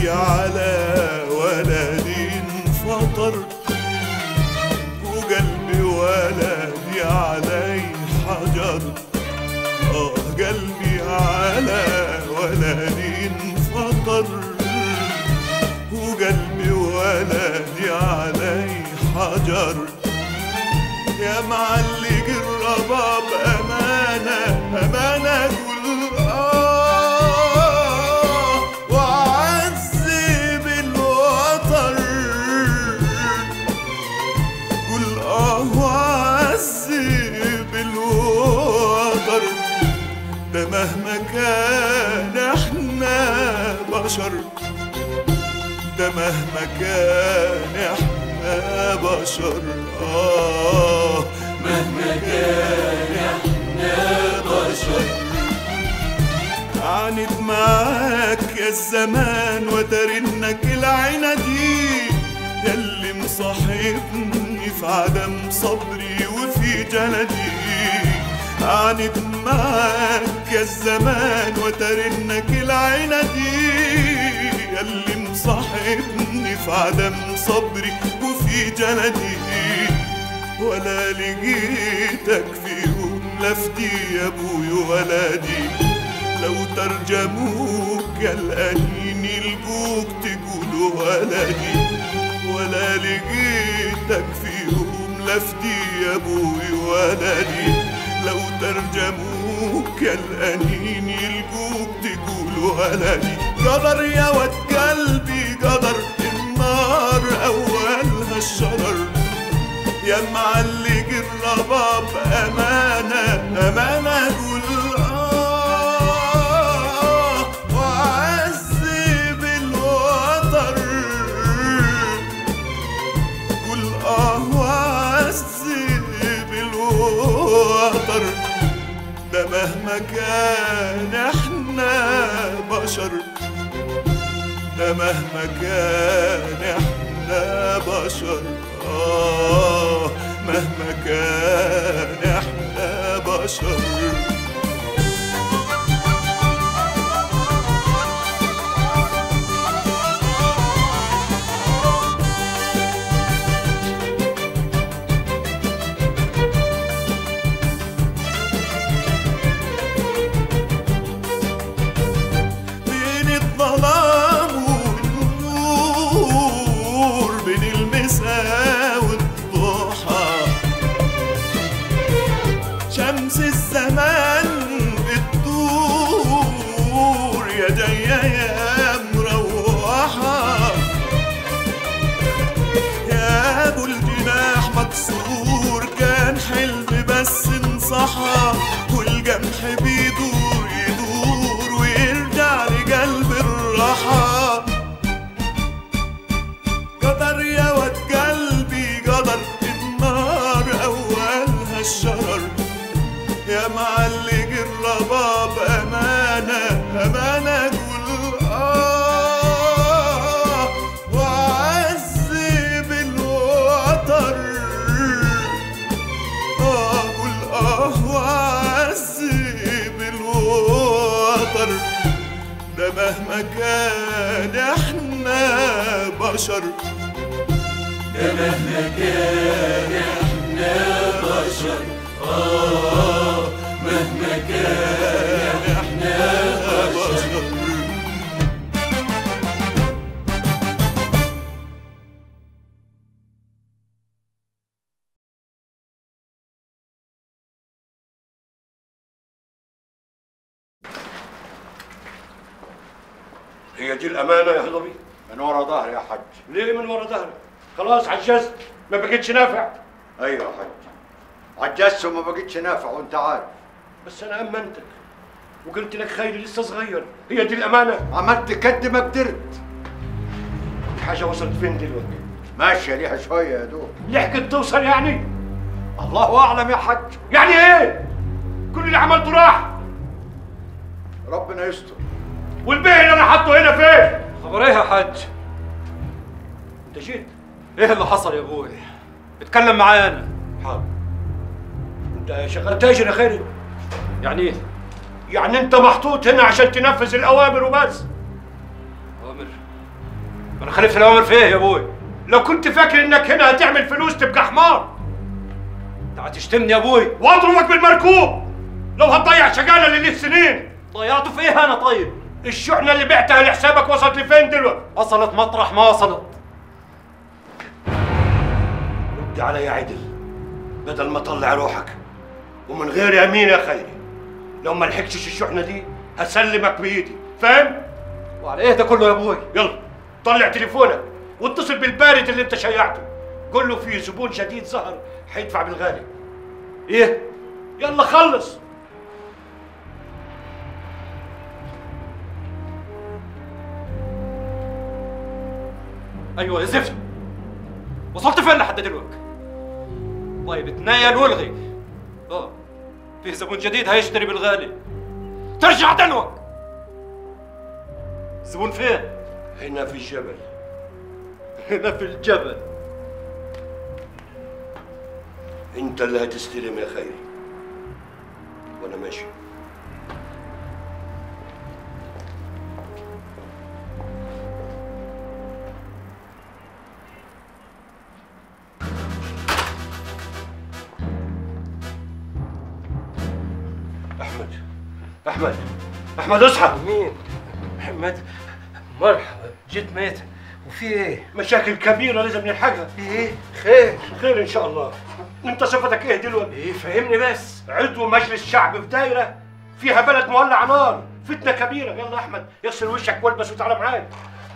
قلبي على ولدي انفطر وقلبي ولدي علي حجر آه قلبي على ولدي انفطر وقلبي ولدي علي حجر يا معلق الرباب أمانة أمانة قول آه وعذب الوتر قول آه وعذب الوتر ده مهما كان احنا بشر ده مهما كان احنا بشر آه مهما كان احنا بشر عانت معاك يا الزمان وترنك العينة دي ياللي مصاحبني في عدم صبري وفي جلدي عانت معاك يا الزمان وترنك العينة دي ياللي مصاحبني في عدم صبري وفي جلدي ولا لقيتك في يوم لفتي يا ابوي ولدي لو ترجموك يا الأنين يلقوك تقولوا ولدي ولا لقيتك في يوم لفتي يا ابوي ولدي لو ترجموك يا الأنين يلقوك تقولوا ولدي قدر يا ود قلبي قدر النار أولها الشرر يا معلق الرباب أمانة أمانة قول آه وعذب الوتر قول آه وعذب الوتر ده مهما كان احنا بشر ده مهما كان احنا بشر آه مهما كان احنا بشر بين الظلام والنور بين المساء والضحى شمس الزمان بتدور يا جاية يا مروحة يا ابو الجناح مكسور كان حلم بس انصحى والجمح بيدور يدور ويرجع لقلب الراحة قدر يا ود قلبي قدر النار أولها الشرر يا معلق الرباب أمانة أمانة قول آه وعذب الوتر آه قول آه وعذب الوتر ده مهما كان احنا بشر ده مهما كان احنا بشر آه مهما كان احنا بشر هي دي الامانه يا هضبي من ورا ظهري يا حج ليه من ورا ظهرك خلاص عجزت ما بقتش نافع ايوه يا حج عجزت وما بقتش نافع وانت عارف بس انا امنتك وقلت لك خيري لسه صغير هي دي الامانه عملت قد ما قدرت الحاجه وصلت فين دلوقتي ماشيه ليها شويه يا دوب لحقت توصل يعني الله اعلم يا حج يعني ايه كل اللي عملته راح ربنا يستر والبيه اللي انا حاطه هنا فين خبر ايه يا حاج؟ انت جيت ايه اللي حصل يا ابوي؟ اتكلم معايا انا حاضر انت شغال تاجر يا خيري يعني ايه؟ يعني انت محطوط هنا عشان تنفذ الاوامر وبس اوامر انا خليفه الاوامر في ايه يا ابوي لو كنت فاكر انك هنا هتعمل فلوس تبقى حمار انت هتشتمني يا ابوي واضربك بالمركوب لو هتضيع شغاله لليه سنين ضيعته في ايه انا طيب الشحنه اللي بعتها لحسابك وصلت لفين دلوقتي وصلت مطرح ما وصلت رد علي عدل بدل ما طلع روحك ومن غير يمين يا خيري لو ما لحقتش الشحنه دي هسلمك بايدي فاهم وعلى ايه ده كله يا ابوي يلا طلع تليفونك واتصل بالبارد اللي انت شيعته قول له في زبون جديد ظهر حيدفع بالغالي ايه يلا خلص ايوه يا زفت وصلت فين لحد دلوقتي طيب اتنايل والغي اه في زبون جديد هيشتري بالغالي ترجع دلوك زبون فين هنا في الجبل هنا في الجبل انت اللي هتستلم يا خيري وانا ماشي احمد احمد احمد اصحى مين؟ محمد مرحبا جيت ميت وفي ايه؟ مشاكل كبيره لازم نلحقها ايه؟ خير خير ان شاء الله انت صفتك ايه دلوقتي ايه فهمني بس عضو مجلس شعب في دايره فيها بلد مولع نار فتنه كبيره يلا يا احمد اغسل وشك والبس وتعالى معايا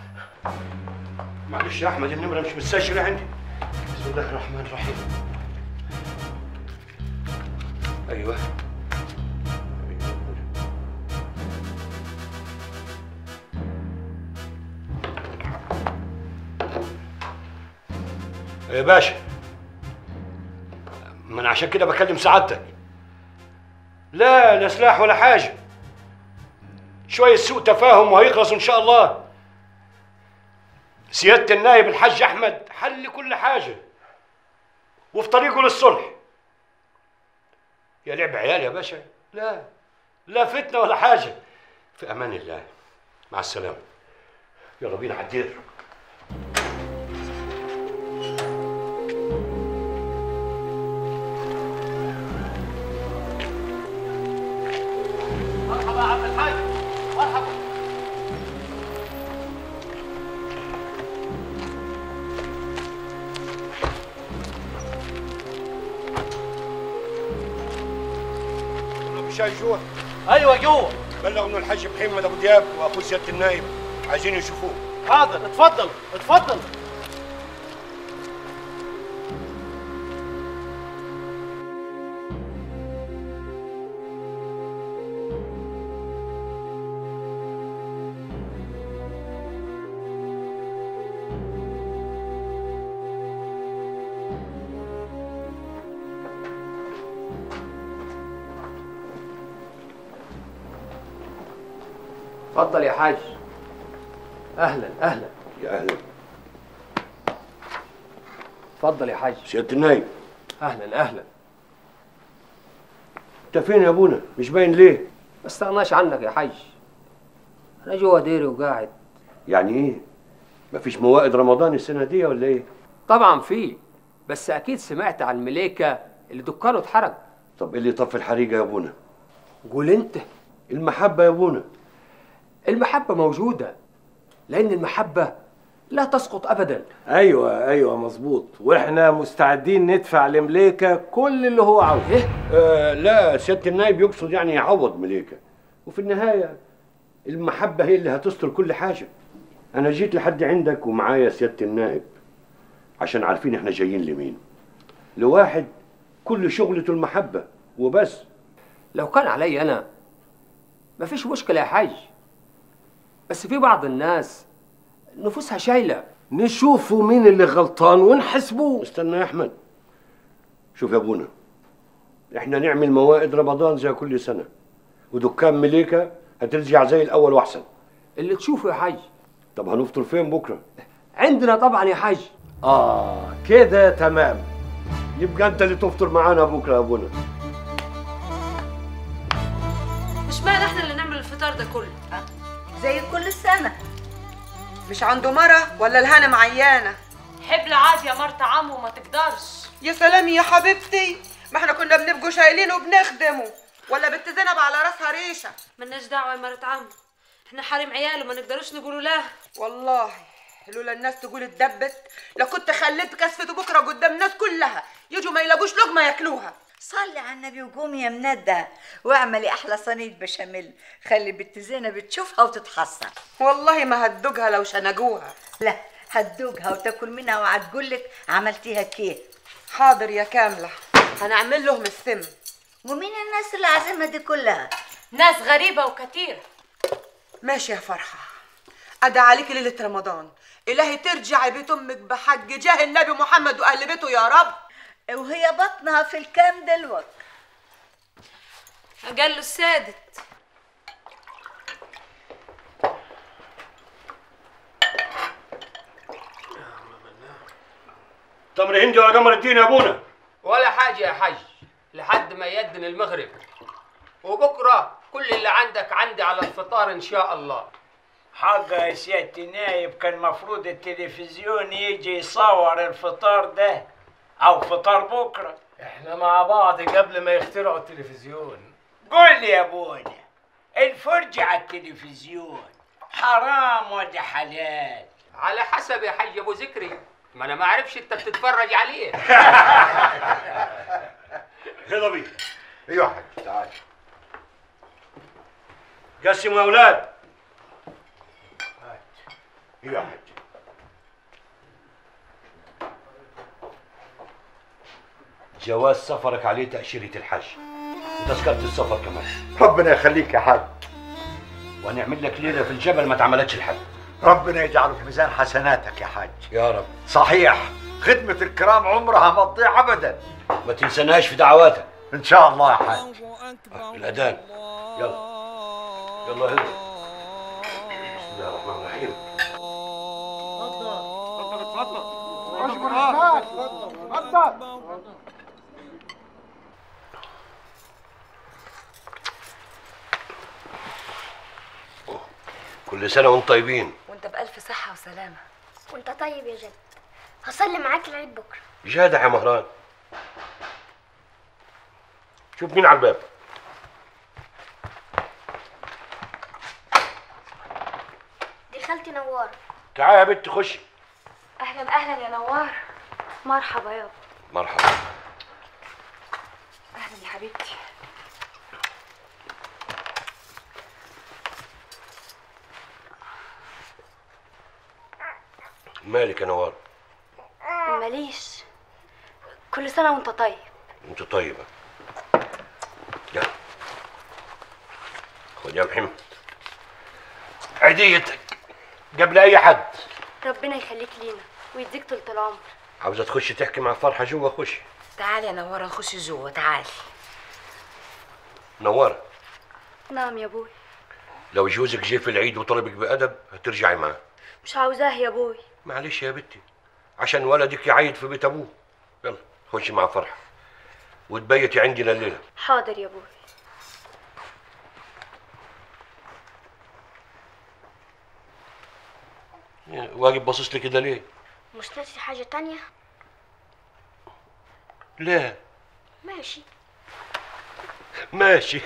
معلش يا احمد النمره مش متسجله عندي بسم الله الرحمن الرحيم ايوه يا باشا ما انا عشان كده بكلم سعادتك لا لا سلاح ولا حاجه شويه سوء تفاهم وهيخلصوا ان شاء الله سياده النائب الحاج احمد حل كل حاجه وفي طريقه للصلح يا لعب عيال يا باشا لا لا فتنه ولا حاجه في امان الله مع السلامه يلا بينا عالدير مرحبا يا عبد الحاج مرحبا مش جوا ايوه جوه بلغوا انه الحاج محمد ابو دياب واخو سياده النائب عايزين يشوفوه حاضر اتفضل اتفضل اتفضل يا حاج اهلا اهلا يا اهلا اتفضل يا حاج سياده النائب اهلا اهلا انت فين يا ابونا مش باين ليه ما استغناش عنك يا حاج انا جوا ديري وقاعد يعني ايه مفيش موائد رمضان السنه دي ولا ايه طبعا في بس اكيد سمعت عن المليكه اللي دكانه اتحرق طب ايه اللي طفي الحريقه يا ابونا قول انت المحبه يا ابونا المحبه موجوده لان المحبه لا تسقط ابدا ايوه ايوه مظبوط واحنا مستعدين ندفع لمليكه كل اللي هو عاوزه ايه آه لا سياده النائب يقصد يعني يعوض مليكه وفي النهايه المحبه هي اللي هتستر كل حاجه انا جيت لحد عندك ومعايا سياده النائب عشان عارفين احنا جايين لمين لواحد كل شغلته المحبه وبس لو كان علي انا مفيش مشكله يا حاج بس في بعض الناس نفوسها شايله نشوفوا مين اللي غلطان ونحسبوه استنى يا احمد شوف يا ابونا احنا نعمل موائد رمضان زي كل سنه ودكان مليكه هترجع زي الاول واحسن اللي تشوفه يا حاج طب هنفطر فين بكره عندنا طبعا يا حاج اه كده تمام يبقى انت اللي تفطر معانا بكره يا ابونا مش معنى احنا اللي نعمل الفطار ده كله زي كل سنة مش عنده مرة ولا الهانم عيانة حبل عاد يا مرت عمو ما تقدرش يا سلام يا حبيبتي ما احنا كنا بنبقوا شايلينه وبنخدمه ولا بنت زينب على راسها ريشة ملناش دعوه يا مرت عمو احنا حريم عياله ما نقدروش نقولوا لا والله لولا الناس تقول اتدبت لكنت خليت كسفته بكره قدام الناس كلها يجوا ما يلاقوش لقمه ياكلوها صلي على النبي وقومي يا مندة واعملي احلى صينيه بشاميل خلي بنت زينب تشوفها وتتحسن والله ما هتدوقها لو شنقوها لا هتدوقها وتاكل منها وهتقول لك عملتيها كيف حاضر يا كامله هنعمل لهم السم ومين الناس اللي عازمها دي كلها ناس غريبه وكتيره ماشي يا فرحه ادعى عليكي ليله رمضان الهي ترجعي بيت امك بحج جاه النبي محمد واهل بيته يا رب وهي بطنها في الكام دلوقتي قال له السادت تمر هندي ولا قمر الدين يا ابونا ولا حاجة يا حج لحد ما يدن المغرب وبكرة كل اللي عندك عندي على الفطار إن شاء الله حاجة يا سيادة النايب كان مفروض التلفزيون يجي يصور الفطار ده أو فطار بكرة احنا مع بعض قبل ما يخترعوا التلفزيون قول لي يا ابونا الفرجة على التلفزيون حرام ولا حلال على حسب يا حج أبو ذكري ما أنا ما أعرفش أنت بتتفرج عليه يلا بينا ايوه يا حاج تعال قسموا يا اولاد ايوه يا حاج جواز سفرك عليه تأشيرة الحج وتذكرة السفر كمان ربنا يخليك يا حاج وهنعمل لك ليلة في الجبل ما اتعملتش لحد ربنا يجعله في ميزان حسناتك يا حاج يا رب صحيح خدمة الكرام عمرها ما تضيع أبدا ما تنسناش في دعواتك إن شاء الله يا حاج الأذان يلا يلا هلا بسم الله الرحمن الرحيم كل سنة وانتم طيبين وانت بألف صحة وسلامة وانت طيب يا جد هصلي معاك العيد بكره جادع يا مهران شوف مين على الباب دي خالتي نوار تعال يا بنت خشي اهلا اهلا يا نوار مرحبا يابا مرحبا أهلا يا حبيبتي مالك يا نوار ماليش كل سنه وانت طيب انت طيبة يلا خد يا محمد عيديتك قبل اي حد ربنا يخليك لينا ويديك طول العمر عاوزة تخش تحكي مع فرحة جوا خش تعالي يا نوارة نخش جوه تعالي نوارة نعم يا ابوي لو جوزك جه في العيد وطلبك بأدب هترجعي معاه مش عاوزاه يا ابوي معلش يا بنتي عشان ولدك يعيد في بيت ابوه يلا خشي مع فرحة وتبيتي عندنا الليلة حاضر يا ابوي واقف باصص لي كده ليه؟ مش ناسي حاجه تانية لا ماشي ماشي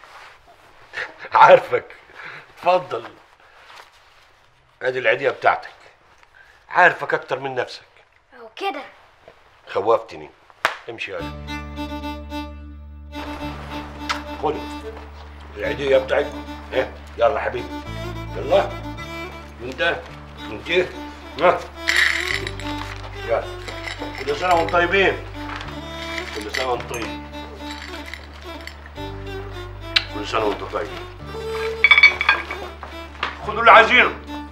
عارفك اتفضل ادي العيدية بتاعتك عارفك اكتر من نفسك اهو كده خوفتني امشي يا خد العيدية بتاعتكم ها يلا حبيبي يلا انت انت ها يلا كل سنة وانتم طيبين كل سنة وانتم طيبين كل سنة وانتم طيبين خدوا اللي عايزينه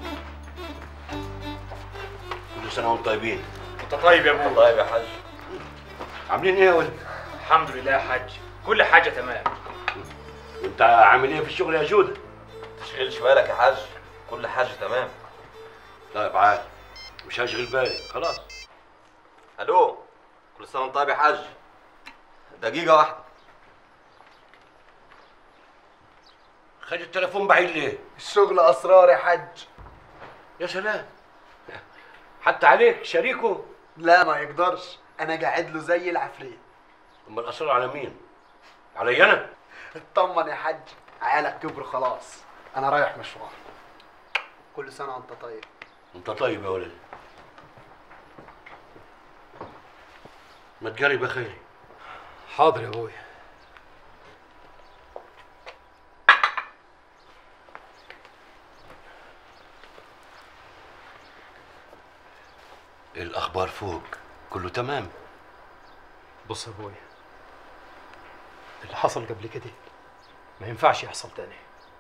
كل سنة وانتم طيبين انت طيب يا ابو طيب يا حاج عاملين ايه يا ولد؟ الحمد لله يا حاج كل حاجه تمام وانت عامل ايه في الشغل يا جودة؟ تشغلش بالك يا حاج كل حاجة تمام طيب عادي مش هشغل بالي خلاص الو كل سنة وانت طيب يا حاج دقيقة واحدة خد التليفون بعيد ليه؟ الشغل اسرار يا حاج يا سلام حتى عليك شريكه لا ما يقدرش انا قاعد له زي العفريت امال الاصرار على مين علي انا اطمن يا حاج عيالك كبروا خلاص انا رايح مشوار كل سنه وانت طيب انت طيب يا ولدي ما تقرب يا خيري حاضر يا ابويا إيه الاخبار فوق كله تمام بص يا ابويا اللي حصل قبل كده ما ينفعش يحصل تاني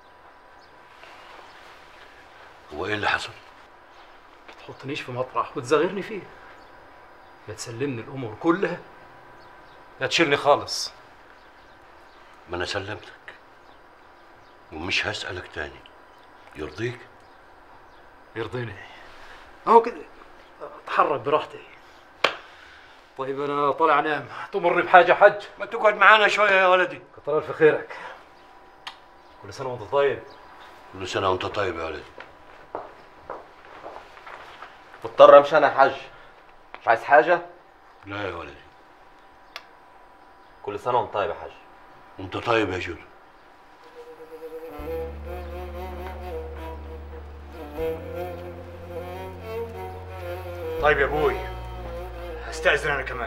هو ايه اللي حصل ما تحطنيش في مطرح وتزغرني فيه يا تسلمني الامور كلها يا تشيلني خالص ما انا سلمتك ومش هسألك تاني يرضيك يرضيني اهو كده اتحرك براحتي طيب انا طالع انام تمر بحاجه حج ما تقعد معانا شويه يا ولدي كتر الف خيرك كل سنه وانت طيب كل سنه وانت طيب يا ولدي مضطر امشي انا يا حاج مش عايز حاجه لا يا ولدي كل سنه وانت طيب يا حاج وانت طيب يا جود طيب يا ابوي استاذن انا كمان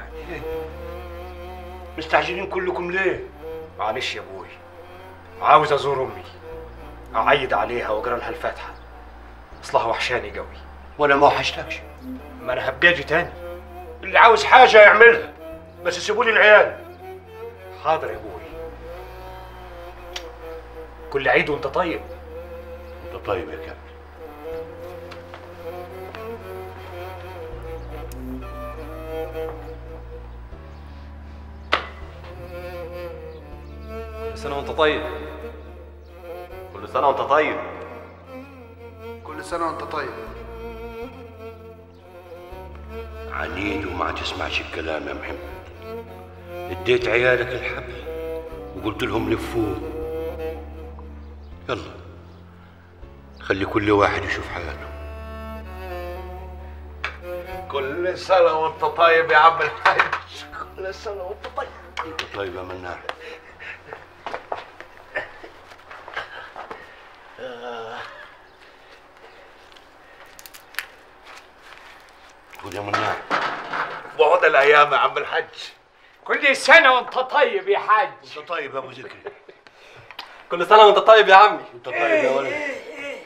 مستعجلين كلكم ليه معلش يا ابوي عاوز ازور امي اعيد عليها واقرا لها الفاتحه اصلها وحشاني قوي وانا ما وحشتكش ما انا هبقى اجي تاني اللي عاوز حاجه يعملها بس سيبوا لي العيال حاضر يا ابوي كل عيد وانت طيب انت طيب يا كابتن كل سنه وانت طيب كل سنه وانت طيب كل سنه وانت طيب عنيد وما تسمعش الكلام يا محمد اديت عيالك الحبل وقلت لهم لفوه يلا خلي كل واحد يشوف حياته كل سنة وانت طيب يا عم الحاج كل سنة وانت طيب انت طيب يا مناع خد يا مناع بعد الأيام يا عم الحاج كل سنة وانت طيب يا حاج انت طيب يا ابو ذكري كل سنه وانت طيب يا عمي انت طيب يا ولد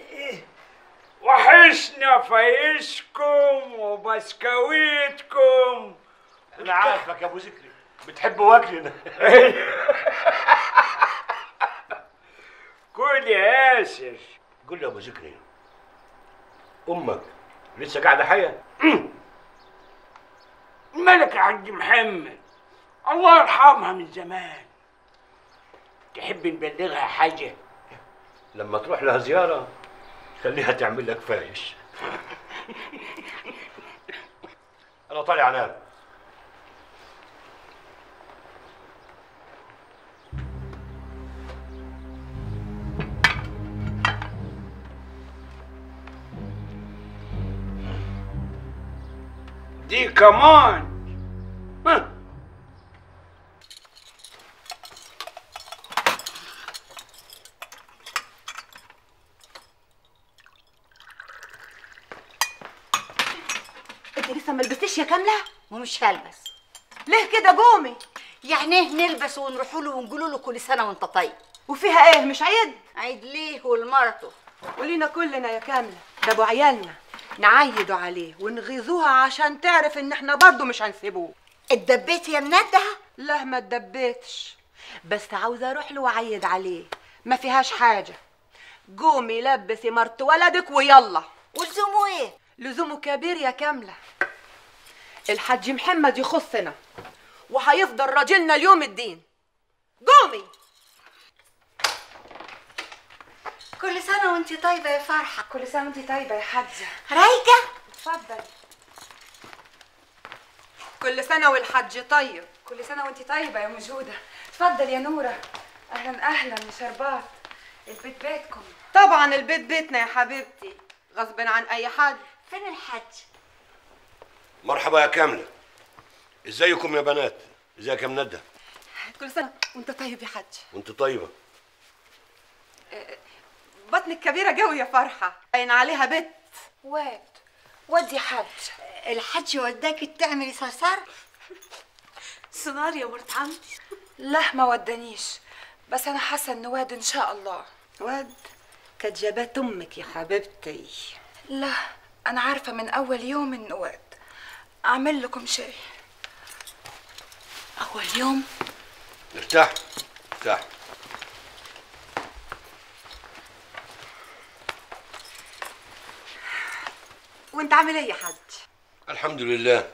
وحشنا فايشكم وبسكويتكم انا عارفك يا ابو ذكري بتحب واكلنا كل يا ياسر قول لي يا ابو ذكري امك لسه قاعده حيه الملك يا حاج محمد الله يرحمها من زمان تحب نبلغها حاجة لما تروح لها زياره خليها تعمل لك فايش انا طالع انام دي كمان ها. انت لسه ما لبستيش يا كامله ومش هلبس ليه كده قومي يعني ايه نلبس ونروحوا له ونقول له كل سنه وانت طيب وفيها ايه مش عيد عيد ليه ولمرته ولينا كلنا يا كامله ده ابو عيالنا نعيدوا عليه ونغيظوها عشان تعرف ان احنا برضه مش هنسيبوه اتدبيت يا منده لا ما اتدبيتش بس عاوزه اروح له واعيد عليه ما فيهاش حاجه قومي لبسي مرت ولدك ويلا ولزومه ايه لزومه كبير يا كامله الحاج محمد يخصنا وهيفضل راجلنا اليوم الدين قومي كل سنه وانت طيبه يا فرحه كل سنه وانت طيبه يا حاجه رايقه اتفضل كل سنه والحج طيب كل سنة وانت طيبة يا مجودة اتفضل يا نورة أهلا أهلا يا شربات البيت بيتكم طبعا البيت بيتنا يا حبيبتي غصب عن اي حد فين الحج مرحبا يا كامله ازيكم يا بنات ازيك يا مندى كل سنه وانت طيب يا حج وانت طيبه بطنك كبيره قوي يا فرحه باين عليها بت واد ودي حج الحج وداك تعملي صرصار سونار يا مرت عمتي لا ما ودانيش بس انا حاسه ان واد ان شاء الله واد كانت جابت امك يا حبيبتي لا انا عارفه من اول يوم انه واد اعمل لكم شاي اول يوم ارتاح ارتاح وانت عامل ايه يا حج الحمد لله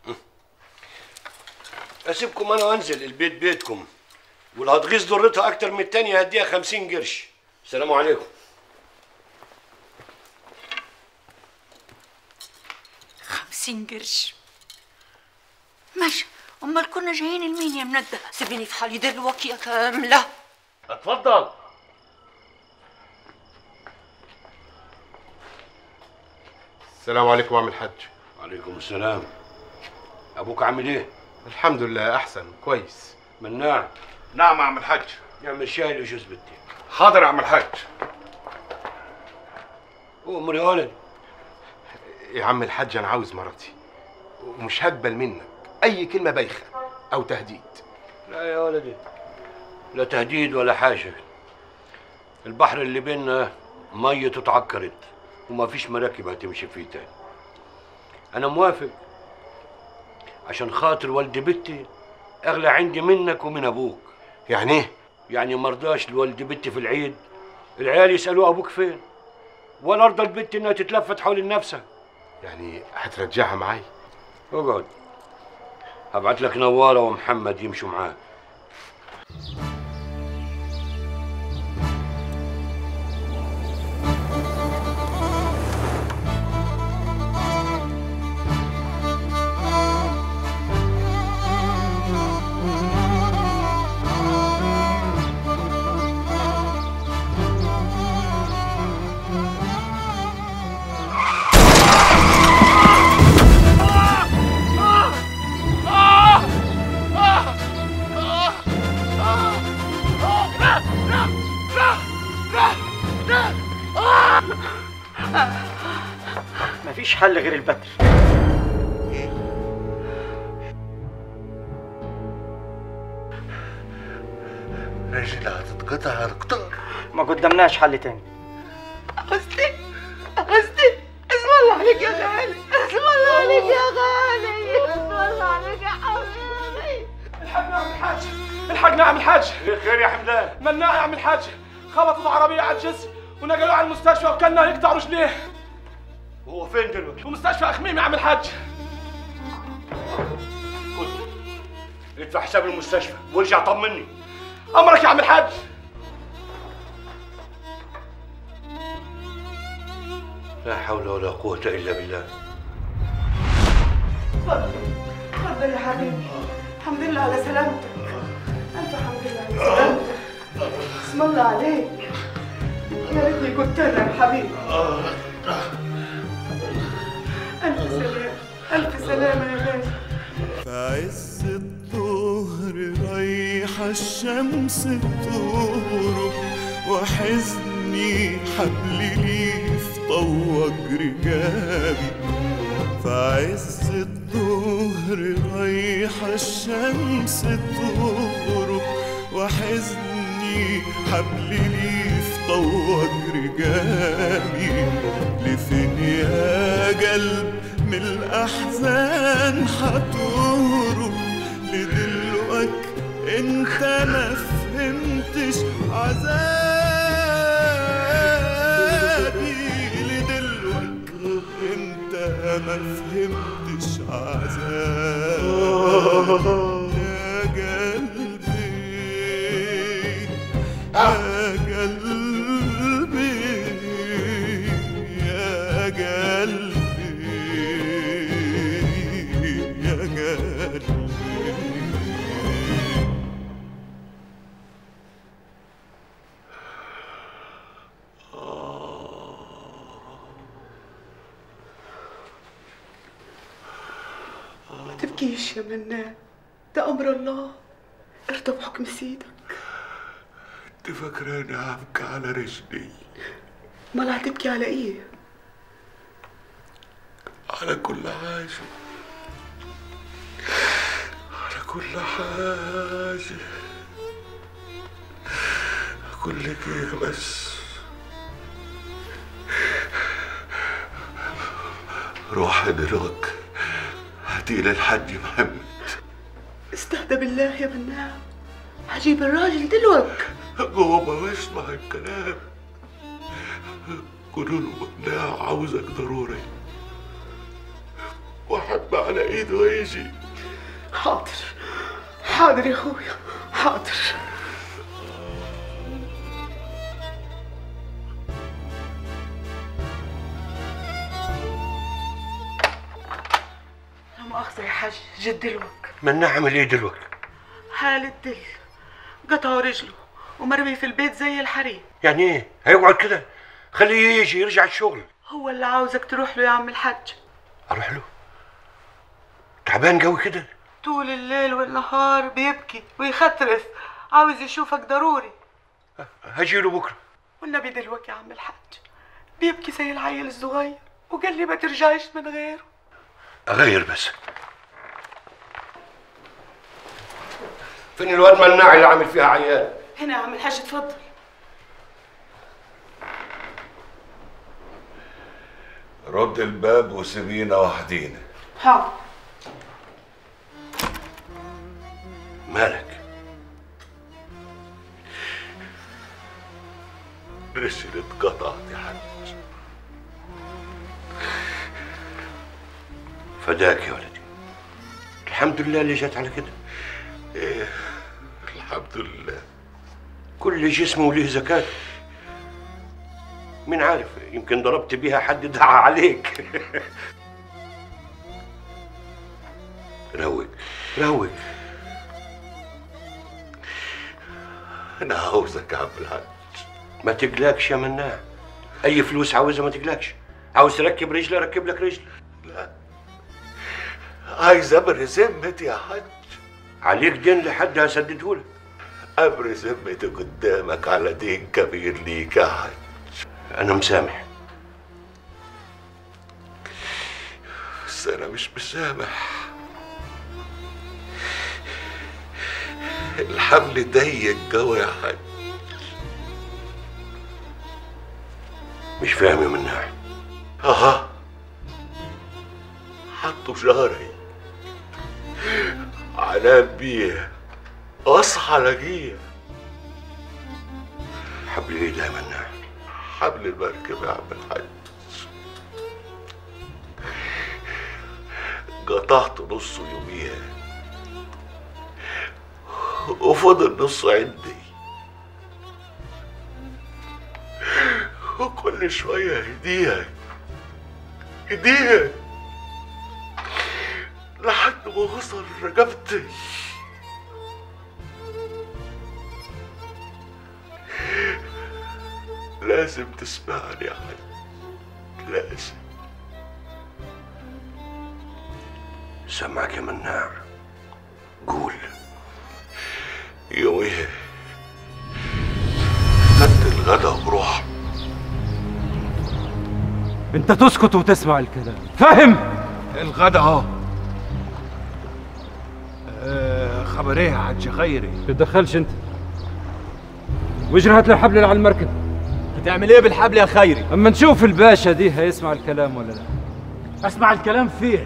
اسيبكم انا وانزل البيت بيتكم واللي هتغيظ ضرتها اكتر من التانية هديها خمسين قرش السلام عليكم خمسين قرش ماشي امال كنا جايين لمين يا مندة سيبيني في حالي دلوقتي يا كامله اتفضل السلام عليكم عم الحج وعليكم السلام ابوك عامل ايه الحمد لله احسن كويس مناع نعم يا عم الحج يعمل شاي لجوز بنتي حاضر يا عم الحج امر يا ولد يا عم الحج انا عاوز مراتي ومش هقبل منك اي كلمه بايخه او تهديد لا يا ولدي لا تهديد ولا حاجة البحر اللي بيننا ميته اتعكرت وما فيش مراكب هتمشي فيه تاني أنا موافق عشان خاطر والد بنتي أغلى عندي منك ومن أبوك يعني إيه؟ يعني مرضاش لوالد بنتي في العيد العيال يسألوا أبوك فين ولا أرضى البنت إنها تتلفت حول نفسها يعني هترجعها معايا اقعد هبعت لك نوارة ومحمد يمشوا معاك مفيش حل غير البتر رجلها هتتقطع هتقطع ما قدامناش حل تاني حسني حسني اسم الله عليك يا غالي اسم الله عليك يا غالي اسم الله عليك يا حبيبي الحقنا يا عم الحاج الحقنا يا عم الحاج خير يا حمدان مناع يا عم الحاج خبطت عربية على الجسر ونقلوه على المستشفى وكلنا يقطع رجليه هو فين دلوقتي؟ في مستشفى أخميم يا عم الحاج ادفع حساب المستشفى وارجع طمني أمرك يا عم الحاج لا حول ولا قوة إلا بالله اتفضل اتفضل يا حبيبي الحمد لله على سلامتك ألف حمد لله على سلامتك اسم الله عليك يا ريتني كنت أنا يا حبيبي ألف سلامة ألف سلامة يا غالي في عز الظهر رايحة الشمس تغرب وحزني حبل ليف طوق رجابي في عز الظهر رايحة الشمس تغرب وحزني حبل ليف طوق رجابي لفين يا قلب من الأحزان حتهرب لدلوقك انت ما فهمتش عذابي لدلوقك انت ما فهمتش عذابي يا قلبي يا قلبي يا قلبي يا قلبي تبكيش يا منان ده امر الله ارضى بحكم سيدك انت فاكراني هبكي على رجلي امال هتبكي على ايه على كل حاجة على كل حاجة أقول لك إيه بس روح دلوقتي هاتي لي الحاج محمد استهدى بالله يا منان هجيب الراجل دلوقتي هو ما يسمع الكلام قولوا له مناع عاوزك ضروري وحب على ايده ويجي حاضر حاضر يا اخويا حاضر لا مؤاخذة يا حاج جد الوك من نعمل ايه دلوقتي حال الدل قطعوا رجله ومرمي في البيت زي الحريم يعني ايه هيقعد كده خليه يجي يرجع الشغل هو اللي عاوزك تروح له يا عم الحاج اروح له تعبان قوي كده طول الليل والنهار بيبكي ويخترف عاوز يشوفك ضروري هجي له بكره والنبي دلوقتي يا عم الحاج بيبكي زي العيل الصغير وقال لي ما ترجعيش من غيره اغير بس فين الواد مناع اللي عامل فيها عيال هنا يا عم الحاج اتفضل رد الباب وسيبينا وحدينا حاضر مالك رجلي اتقطعت يا حاج فداك يا ولدي الحمد لله اللي جت على كده ايه الحمد لله كل جسم وله زكاة مين عارف يمكن ضربت بيها حد دعا عليك روق روق انا عاوزك يا عم الحاج ما تقلقش يا مناع اي فلوس عاوزها ما تقلقش عاوز تركب رجله ركب لك رجله لا عايز امر ذمتي يا حاج عليك دين لحد هسدده لك امر ذمتي قدامك على دين كبير ليك يا حاج انا مسامح بس انا مش مسامح الحمل ضيق جوه يا حاج مش فاهم يا مناع اها حطوا شهري انام بيه اصحى الاقيه حبل ايه ده يا مناع حبل المركب يا عم الحاج قطعت نصه يوميها وفضل نصه عندي وكل شوية هديها هديها لحد ما وصل رقبتي لازم تسمعني يا حاج لازم سمعك يا مناع قول يوميها خدت الغدا وروح انت تسكت وتسمع الكلام فاهم الغدا اهو آه، خبر ايه يا حاج خيري تتدخلش انت واجري هات لي الحبل اللي على المركب هتعمل ايه بالحبل يا خيري اما نشوف الباشا دي هيسمع الكلام ولا لا اسمع الكلام فيه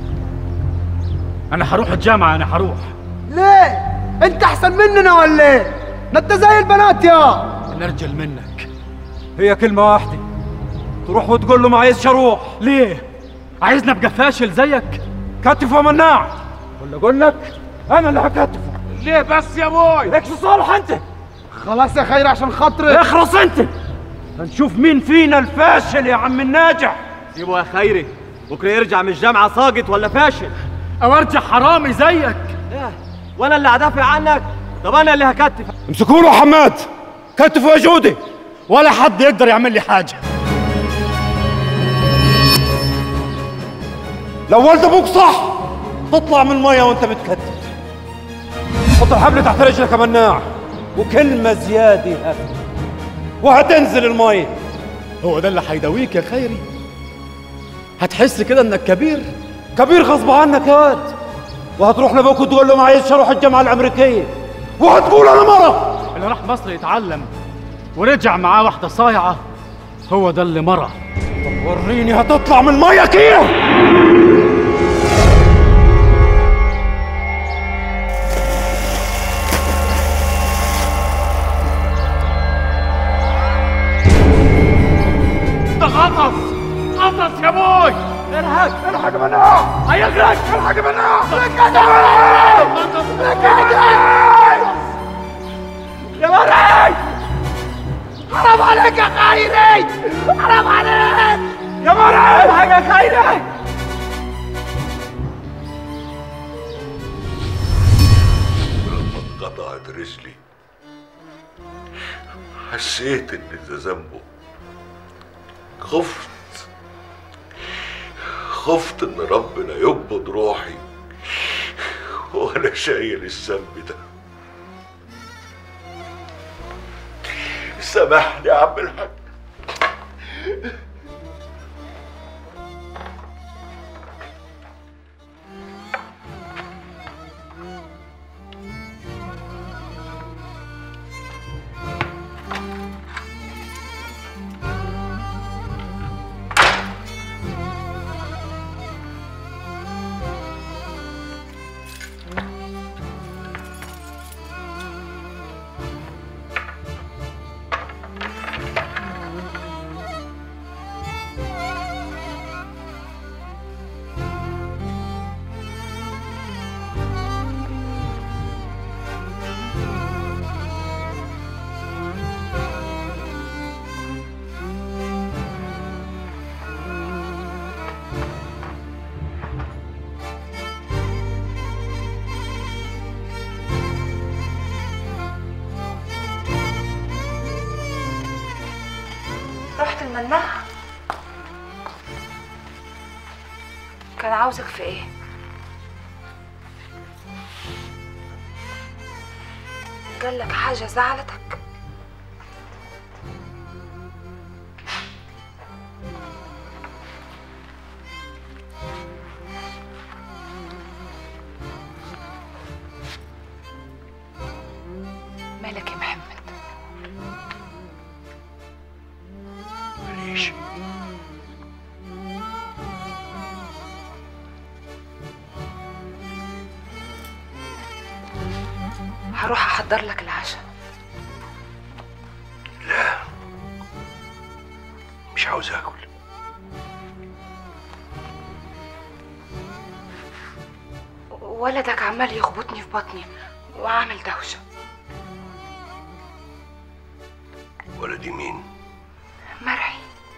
انا هروح الجامعه انا هروح ليه؟ انت احسن مننا ولا ايه؟ ده انت زي البنات يا نرجل منك هي كلمة واحدة تروح وتقول له ما عايزش اروح ليه؟ عايزني ابقى فاشل زيك؟ كتفه مناع ولا اقول لك انا اللي هكتفه ليه بس يا ابوي؟ لك صالح انت خلاص يا خير عشان خاطري اخرس انت هنشوف مين فينا الفاشل يا عم الناجح سيبه يا خيري بكره يرجع من الجامعه ساقط ولا فاشل او ارجع حرامي زيك وانا اللي هدافع عنك طب انا اللي هكتف امسكوا له حماد كتفه يا جودي ولا حد يقدر يعمل لي حاجه لو ولد ابوك صح هتطلع من الميه وانت متكتف حط الحبل تحت رجلك يا مناع وكلمه زياده هات وهتنزل الميه هو ده اللي هيداويك يا خيري هتحس كده انك كبير كبير غصب عنك يا واد وهتروح لابوك وتقول له معيش اروح الجامعه الامريكيه وهتقول انا مره اللي راح مصر يتعلم ورجع معاه واحده صايعه هو ده اللي مرة طب وريني هتطلع من الميه كيف ده غطس غطس يا ابوي الحق الحق مناع هيغرق الحق مناع لك يا مرعي حرام عليك يا خيري حرام عليك يا مرعي الحق يا خيري لما انقطعت رجلي حسيت ان ده ذنبه خفت خفت ان ربنا يقبض روحي وانا شايل الذنب ده سامحني يا عم الحاج رحت المناع كان عاوزك في ايه قالك حاجة زعلتك مالك يا محمد ماليش هروح احضر لك العشاء لا مش عاوز اكل ولدك عمال يخبطني في بطني وعامل دوشة ولدي مين مرعي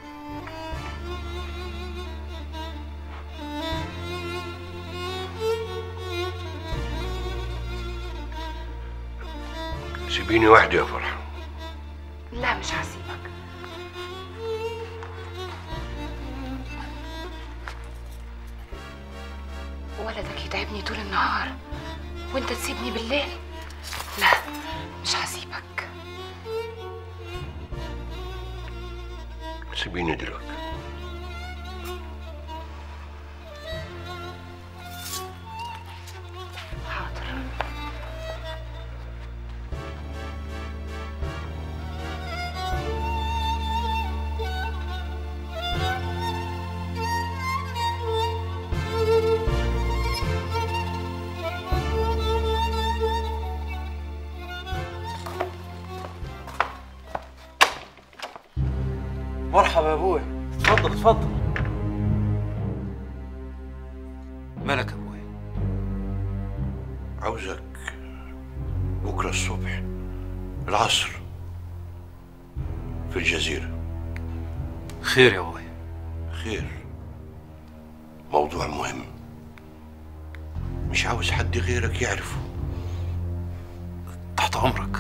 سيبيني وحدي يا فرحة لا مش هسيبك ولدك يتعبني طول النهار وانت تسيبني بالليل لا مش هسيبك سيبيني دلوقتي مرحبا يا ابوي اتفضل اتفضل مالك يا ابوي عاوزك بكرة الصبح العصر في الجزيرة خير يا ابوي خير موضوع مهم مش عاوز حد غيرك يعرفه تحت امرك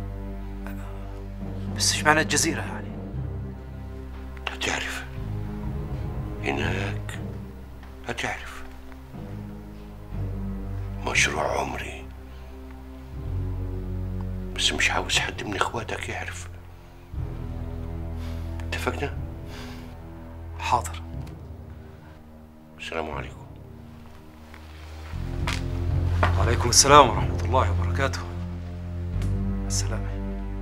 بس ايش معنى الجزيرة يعني هتعرف هناك هتعرف مشروع عمري بس مش عاوز حد من اخواتك يعرف اتفقنا حاضر السلام عليكم وعليكم السلام ورحمة الله وبركاته السلامة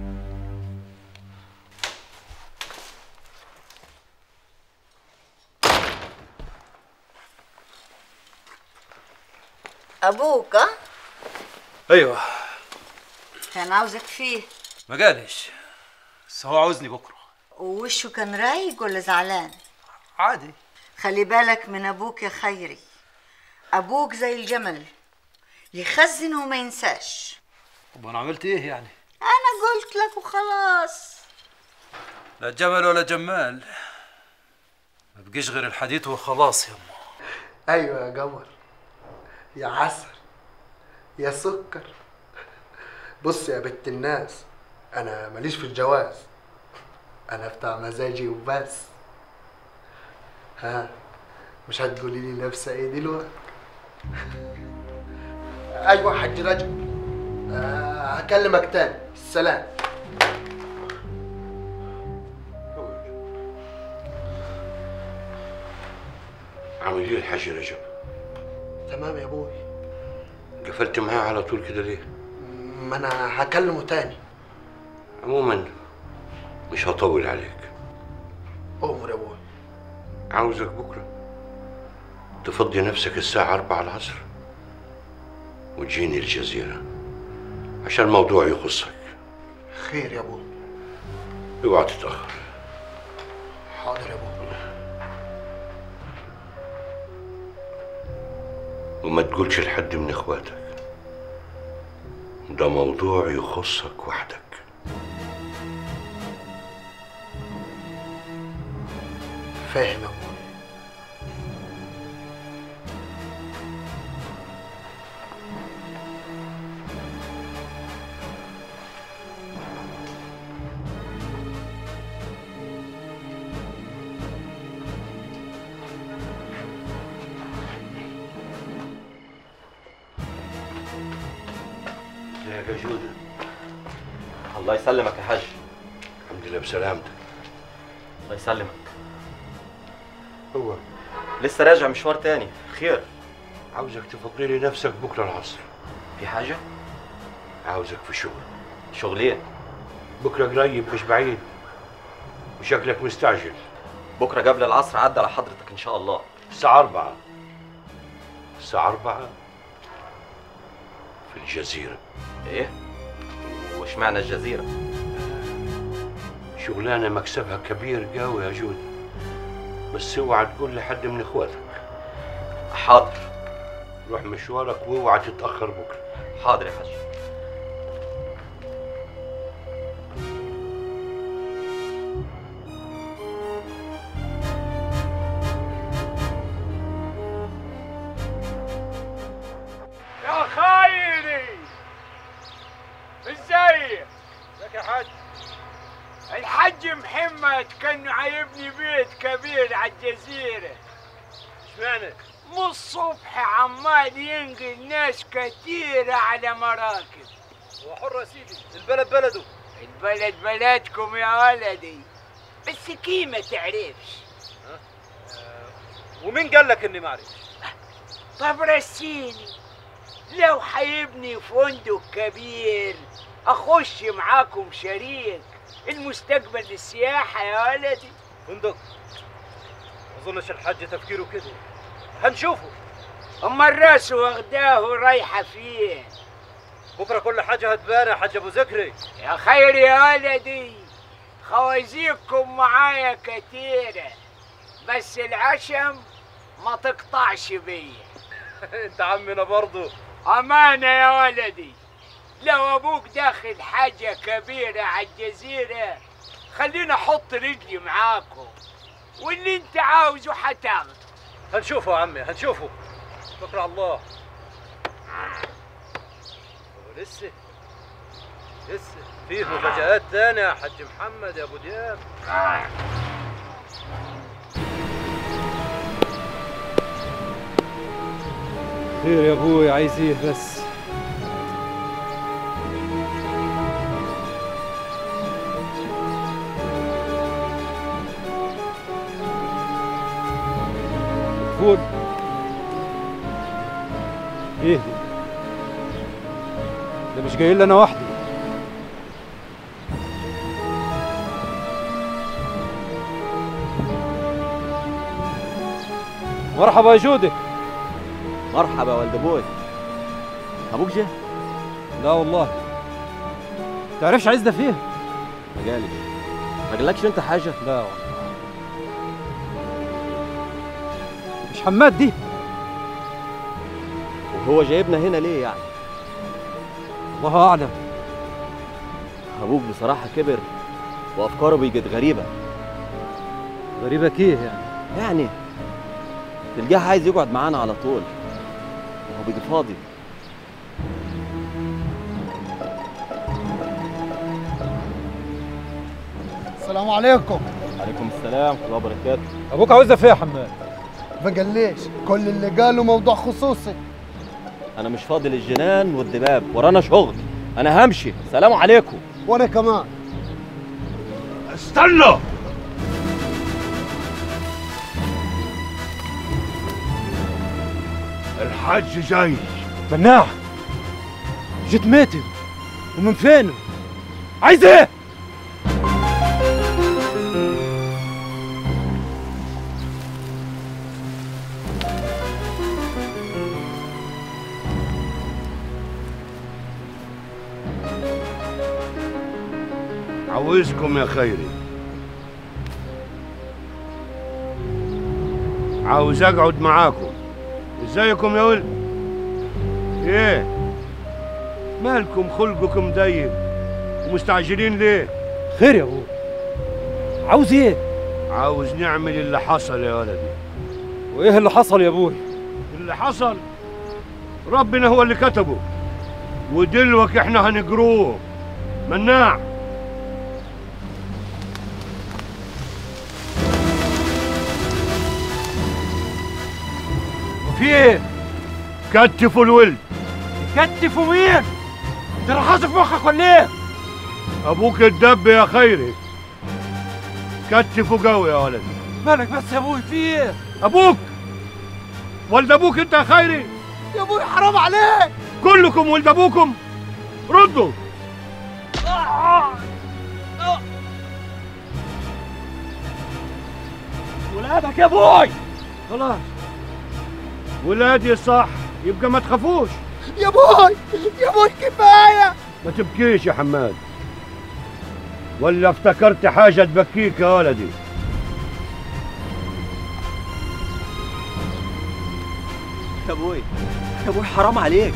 ابوك ها ايوه كان عاوزك فيه ما قالش بس هو عاوزني بكره ووشه كان رايق ولا زعلان عادي خلي بالك من ابوك يا خيري ابوك زي الجمل يخزن وما ينساش طب انا عملت ايه يعني انا قلت لك وخلاص لا جمل ولا جمال ما بقيش غير الحديث وخلاص يا ايوه يا قمر يا عسل يا سكر بص يا بنت الناس انا ماليش في الجواز انا بتاع مزاجي وبس ها مش هتقولي لي لابسه ايه دلوقتي ايوه حاج رجب آه، هكلمك تاني السلام عامل ايه الحاج رجب تمام يا ابوي قفلت معاه على طول كده ليه ما انا هكلمه تاني عموما مش هطول عليك امر يا ابوي عاوزك بكره تفضي نفسك الساعة أربعة العصر وتجيني الجزيرة عشان الموضوع يخصك خير يا ابوي اوعى تتأخر حاضر يا ابوي وما تقولش لحد من اخواتك ده موضوع يخصك وحدك فاهم يا ابوي ازيك يا جودة الله يسلمك يا حاج الحمد لله بسلامتك الله يسلمك هو لسه راجع مشوار تاني خير عاوزك تفضي لي نفسك بكره العصر في حاجة؟ عاوزك في شغل شغلين بكره قريب مش بعيد وشكلك مستعجل بكرة قبل العصر عدى على حضرتك إن شاء الله الساعة أربعة الساعة أربعة في الجزيرة إيه؟ وش معنى الجزيرة؟ شغلانة مكسبها كبير قوي يا جود بس اوعى تقول لحد من اخواتك حاضر روح مشوارك واوعى تتأخر بكرة حاضر يا حاج يا خيري ازيك ازيك يا حاج الحاج محمد كان عايبني بيت كبير على الجزيرة اشمعنى؟ من الصبح عمال ينقل ناس كتيرة على مراكب هو حر يا سيدي البلد بلده البلد بلدكم يا ولدي بس كي ما تعرفش ومين قال لك اني ما اعرفش طب رسيني لو حيبني فندق كبير اخش معاكم شريك المستقبل للسياحة يا ولدي فندق ما اظنش الحاج تفكيره كده هنشوفه اما الراس واخداه رايحة فين بكره كل حاجه هتبان يا حاج ابو ذكري يا خير يا ولدي خوازيقكم معايا كتيرة بس العشم ما تقطعش بيا انت عمنا برضه أمانة يا ولدي لو أبوك داخل حاجة كبيرة على الجزيرة خليني أحط رجلي معاكم واللي أنت عاوزه حتاخده هنشوفه يا عمي هنشوفه بكره على الله ولسه لسه فيه مفاجآت تانية يا حاج محمد يا ابو دياب خير يا ابوي عايز ايه بس فول ايه ده ده مش جاي لي انا وحدي مرحبا يا جودة مرحبا ولد ابوي ابوك جه لا والله تعرفش عايز ده فيه ما جالش ما قالكش انت حاجه لا والله مش حماد دي وهو جايبنا هنا ليه يعني الله اعلم ابوك بصراحه كبر وافكاره بقت غريبه غريبه كيه يعني يعني تلقاه عايز يقعد معانا على طول وهو بقى فاضي السلام عليكم عليكم السلام ورحمه الله وبركاته ابوك عاوز ده فيه يا حماد ما قاليش كل اللي قاله موضوع خصوصي انا مش فاضي للجنان والدباب ورانا شغل انا همشي سلام عليكم وانا كمان استنى الحج جاي مناع جيت ماتم ومن فين عايز ايه عاوزكم يا خيري عاوز اقعد معاكم ازيكم يا ولد ايه مالكم خلقكم ضيق ومستعجلين ليه خير يا ابوي عاوز ايه عاوز نعمل اللي حصل يا ولدي وايه اللي حصل يا ابوي اللي حصل ربنا هو اللي كتبه ودلوك احنا هنجروه مناع وفي ايه كتفوا الولد كتفوا مين انت رحاص في مخك ولا ايه ابوك الدب يا خيري كتفوا قوي يا ولدي مالك بس يا ابوي في ايه ابوك ولد ابوك انت يا خيري يا ابوي حرام عليك كلكم ولد ابوكم ردوا ولادك يا ابوي خلاص ولادي صح يبقى ما تخافوش يا ابوي يا ابوي كفايه ما تبكيش يا حماد ولا افتكرت حاجة تبكيك يا ولدي يا ابوي يا ابوي حرام عليك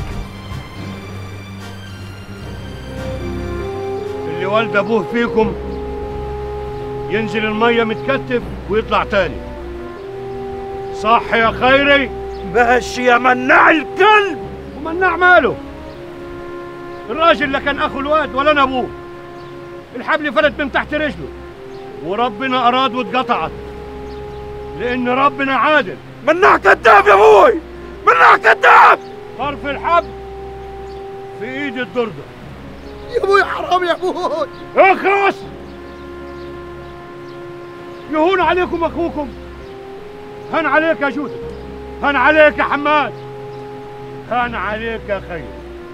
اللي والد ابوه فيكم ينزل المية متكتف ويطلع تاني صح يا خيري ماشي يا مناع الكلب ومناع ماله الراجل لا كان اخو الواد ولا انا ابوه الحبل فلت من تحت رجله وربنا اراد واتقطعت لان ربنا عادل مناع كذاب يا ابوي مناع كذاب طرف الحبل في ايد الدردة يا ابوي حرام يا ابوي اخرس يهون عليكم اخوكم هان عليك يا جودة هان عليك يا حماد هان عليك يا خير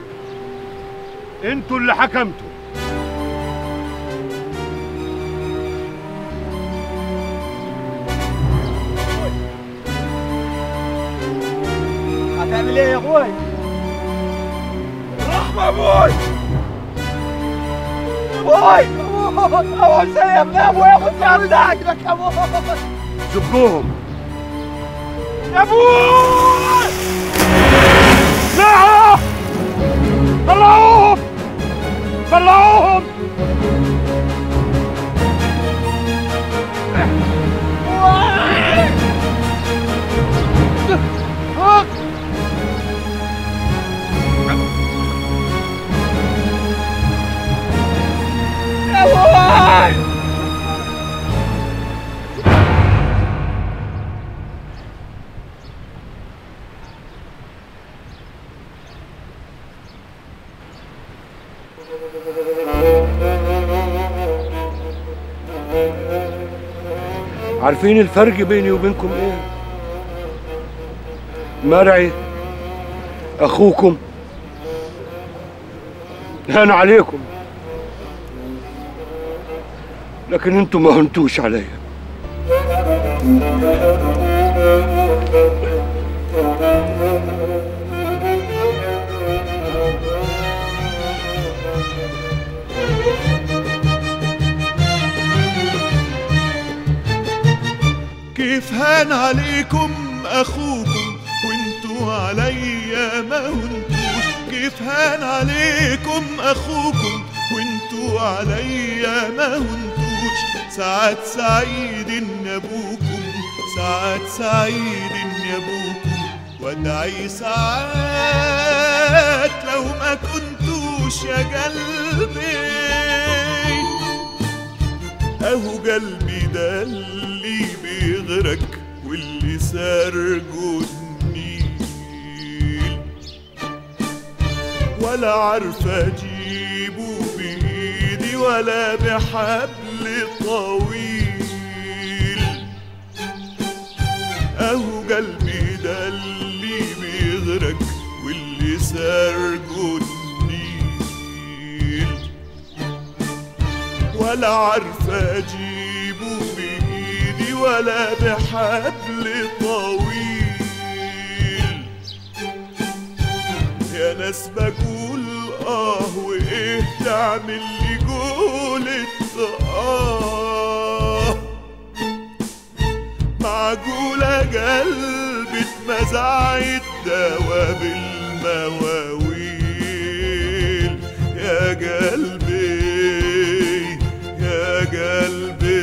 انتوا اللي حكمتوا هتعمل ايه يا ابوي رحمة يا ابوي ابوي ابوي سيب يا ابوي ياخد سيادتك يا ابوي زقوهم يا ابوي لا طلعوهم طلعوهم يا ابوي عارفين الفرق بيني وبينكم ايه مرعي اخوكم هان عليكم لكن انتم ما هنتوش عليا كيف هان عليكم اخوكم وانتوا عليا ما هنتوش كيف هان عليكم اخوكم وانتوا عليا ما هنتوش ساعات سعيد ان ابوكم ساعات سعيد ان ابوكم وادعي ساعات لو ما كنتوش يا قلبي اهو قلبي ده اللي بيغرق واللي سارجه النيل ولا عارف اجيبه بايدي ولا بحبل طويل اهو قلبي ده اللي بيغرق واللي سارجه النيل ولا عارف اجيبه بايدي ولا بحبل طويل يا ناس بقول اه وايه تعمل لي قولة اه معقولة قلبي اتمزع الدوا بالمواويل يا قلبي يا قلبي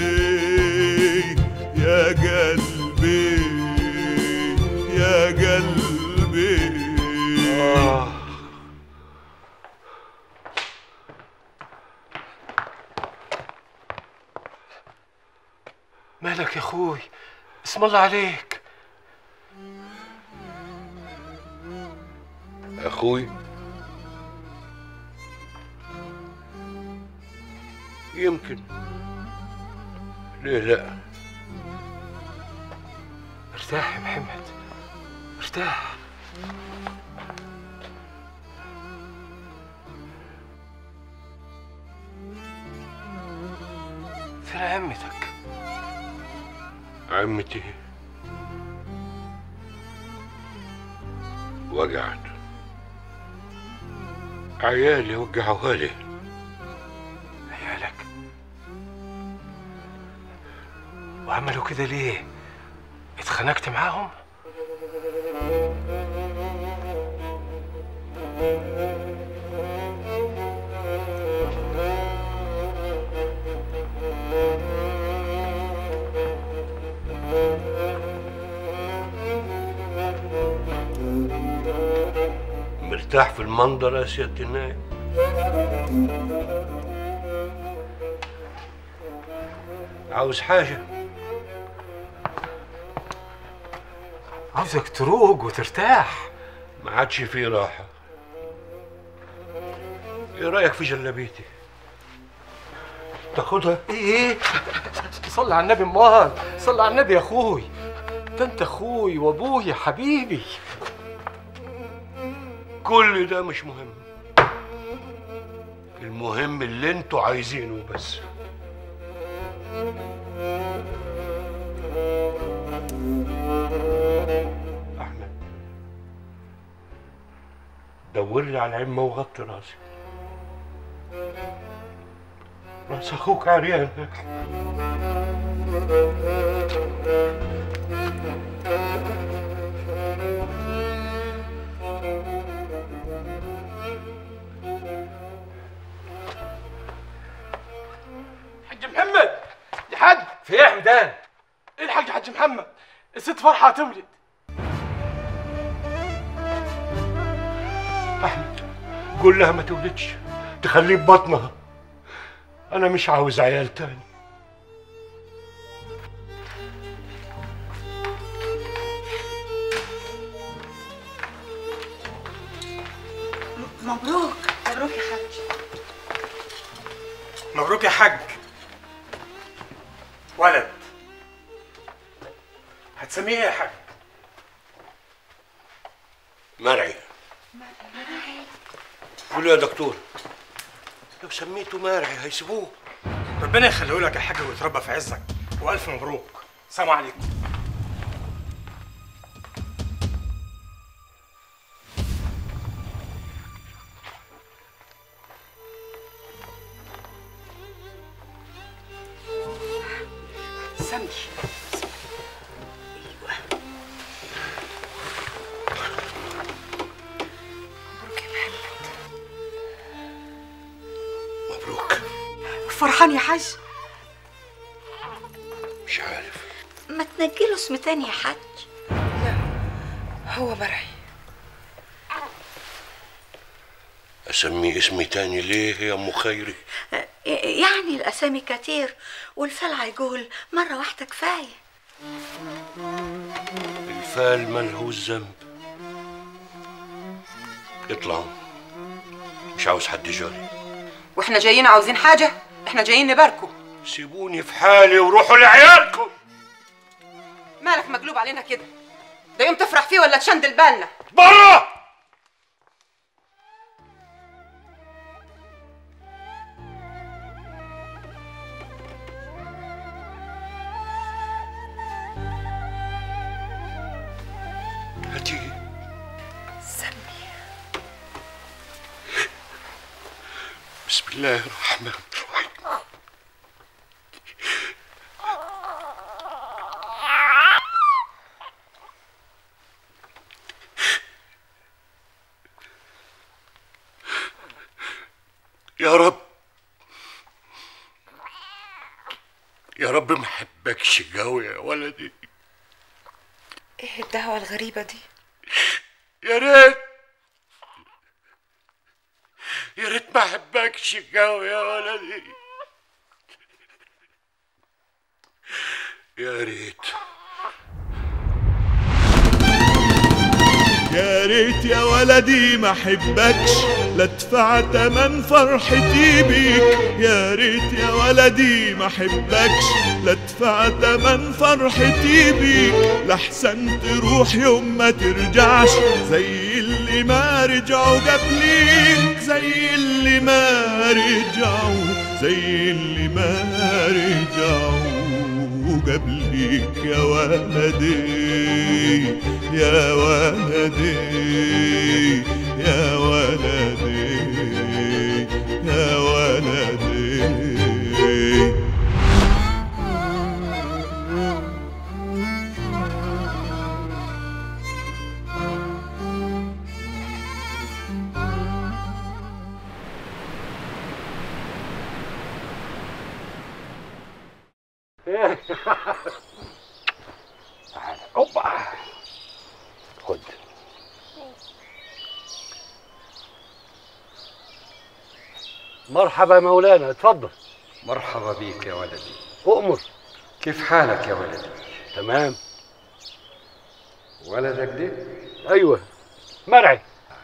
يا قلبي يا قلبي آه. مالك يا اخوي اسم الله عليك اخوي يمكن ليه لا ارتاح يا محمد ارتاح فين عمتك عمتي وقعت عيالي وقعوها لي عيالك وعملوا كده ليه اتخانقت معاهم مرتاح في المنظر يا سيادة النايب عاوز حاجة عاوزك تروق وترتاح ما عادش فيه راحة ايه رأيك في جلابيتي تاخدها ايه صلي على النبي امال صلي على النبي يا اخوي ده انت اخوي وابوي يا حبيبي كل ده مش مهم المهم اللي انتوا عايزينه بس احمد دور لي على العمة وغطي راسي راس اخوك عريان يا أحمد. حاج محمد يا حاج في ايه يا حمدان الحق يا حاج محمد الست فرحة هتولد قول لها ما تولدش تخليه ببطنها انا مش عاوز عيال تاني مبروك مبروك يا حاج مبروك يا حاج ولد هتسميه ايه يا حاج مرعي قول يا دكتور لو سميته مرعي هيسيبوه ربنا يخليه لك يا حاج ويتربى في عزك والف مبروك سلام عليكم سمي مبروك فرحان يا حاج مش عارف ما تنجله اسم تاني يا حاج هو مرعي اسميه اسم تاني ليه يا ام خيري يعني الأسامي كتير والفلع يقول مرة واحدة كفاية الفال ملهوش ذنب اطلعوا مش عاوز حد جاري واحنا جايين عاوزين حاجة احنا جايين نباركوا سيبوني في حالي وروحوا لعيالكم مالك مقلوب علينا كده ده يوم تفرح فيه ولا تشندل بالنا برا هاتي سمي بسم الله الرحمن الرحيم يا رب يا رب ما احبكش قوي يا ولدي ايه الدعوة الغريبة دي يا ريت يا ريت ما احبكش قوي يا ولدي يا ريت يا ريت يا ولدي ما احبكش لا ادفع تمن فرحتي بيك يا ريت يا ولدي ما احبكش لا ادفع تمن فرحتي بيك لحسن تروح يوم ما ترجعش زي اللي ما رجعوا قبليك زي اللي ما رجعوا زي اللي ما رجعوا قبليك يا ولدي يا ولدي يا ولدي يا ولدي اوبا خد مرحبا مولانا اتفضل مرحبا بيك يا ولدي اؤمر كيف حالك يا ولدي تمام ولدك ده ايوه مرعي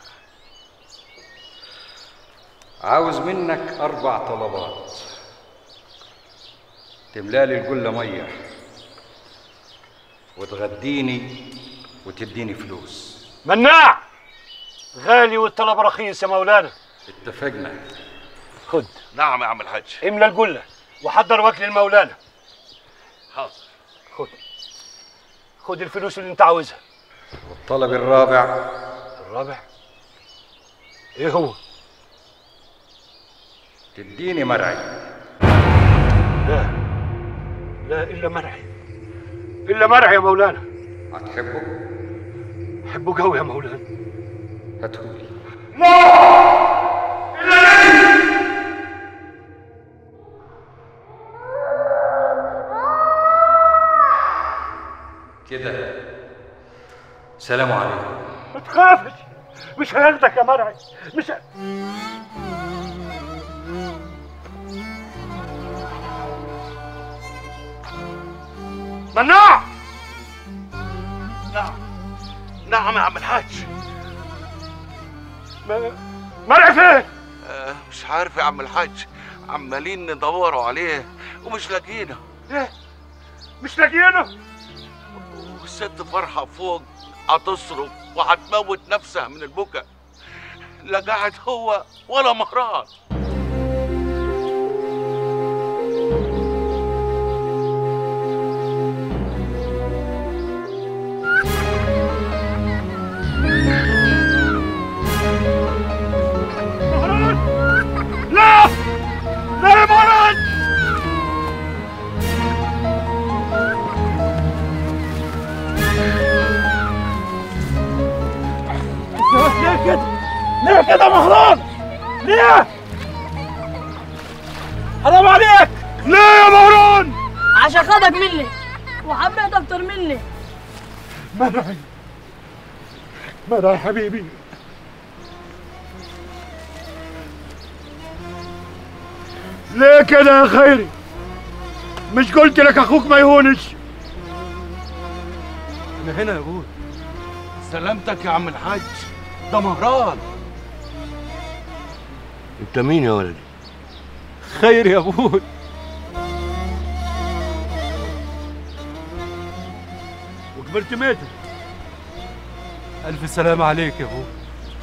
عاوز منك أربع طلبات تملالي القلة مية وتغديني وتديني فلوس مناع غالي والطلب رخيص يا مولانا اتفقنا خد نعم يا عم الحاج املى الجله وحضر وكل المولانا حاضر خد خد الفلوس اللي انت عاوزها والطلب الرابع الرابع ايه هو تديني مرعي لا لا الا مرعي الا مرعي يا مولانا هتحبه حبه قوي يا مولانا هاتهولي كده سلام عليكم ما تخافش مش هياخدك يا مرعي مش ه... مناع نعم نعم يا عم الحاج مرعي فين؟ آه مش عارف يا عم الحاج عمالين ندوروا عليه ومش لاقيينه ايه مش لاقيينه والست فرحة فوق هتصرخ وهتموت نفسها من البكا لا قاعد هو ولا مهران لا لا يا مهران ليه كده؟ ليه كده مهران؟ ليه؟ حرام عليك! ليه يا مهران؟ عشان خدك مني وحبيت اكتر مني مرعي مرعي حبيبي ليه كده يا خيري مش قلت لك اخوك ما يهونش انا هنا يا ابوي سلامتك يا عم الحاج ده مهران انت مين يا ولدي خير يا ابوي وكبرت متر الف سلامة عليك يا ابوي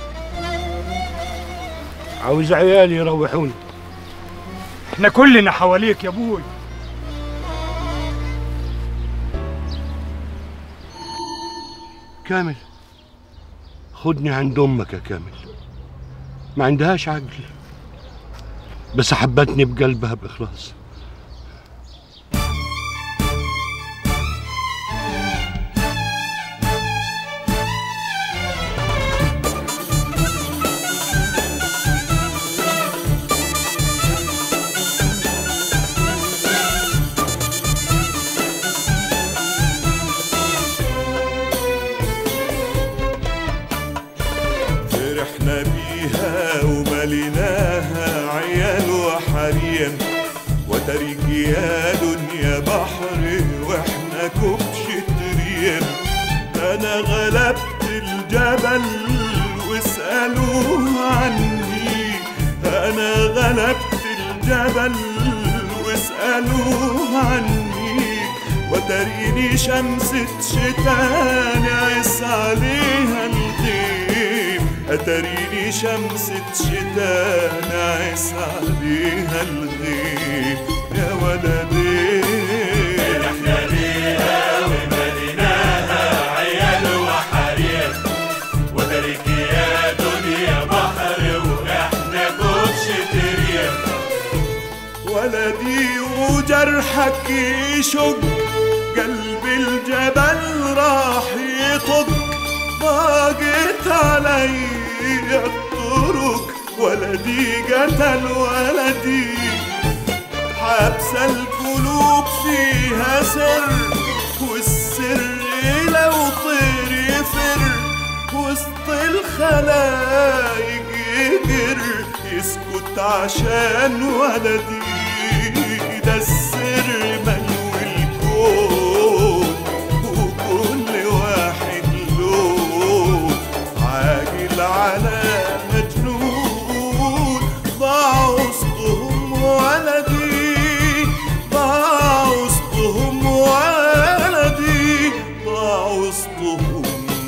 عاوز عيالي يروحوني احنا كلنا حواليك يا ابوي كامل خدني عند امك يا كامل ما عندهاش عقل بس حبتني بقلبها باخلاص فرحنا بيها ومليناها عيال وحريم وترك يا دنيا بحر واحنا كبش تريم انا غلبت الجبل واسألوه عني انا غلبت الجبل واسألوه عني وتريني شمسة شتاء نعس عليها الغيم أتريني شمسة شتاء نعس عليها الغيم يا ولدي فرحنا بيها ومديناها عيال وحريم وترك يا دنيا بحر واحنا كبش تريم ولدي وجرحك يشق قلب الجبل راح يطق ضاقت علي الطرق ولدي قتل ولدي حبس القلوب فيها سر والسر لو طير يفر وسط الخلايق يجر يسكت عشان ولدي ده السر ملو الكون وكل واحد له عاجل على مجنون ضاع وسطهم ولدي ضاع وسطهم ولدي ضاع وسطهم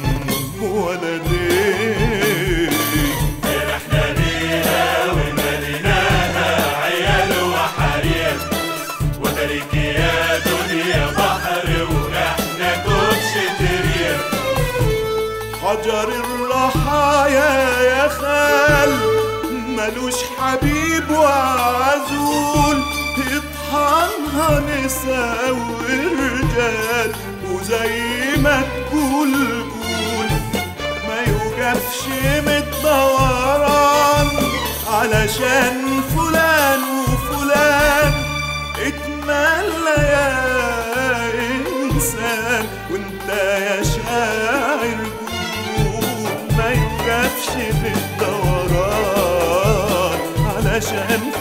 ولدي فرحنا بيها ومديناها عيال وحريم وترك يا دنيا بحر واحنا كبش تريم حجر الرحايا يا خال ملوش حبيب وعزول يطحنها نساء ورجال وزي ما تقول قول ما يوقفش متدوران علشان فلان وفلان اتملى يا انسان وانت يا شاعر قول ما يوقفش بالدوران علشان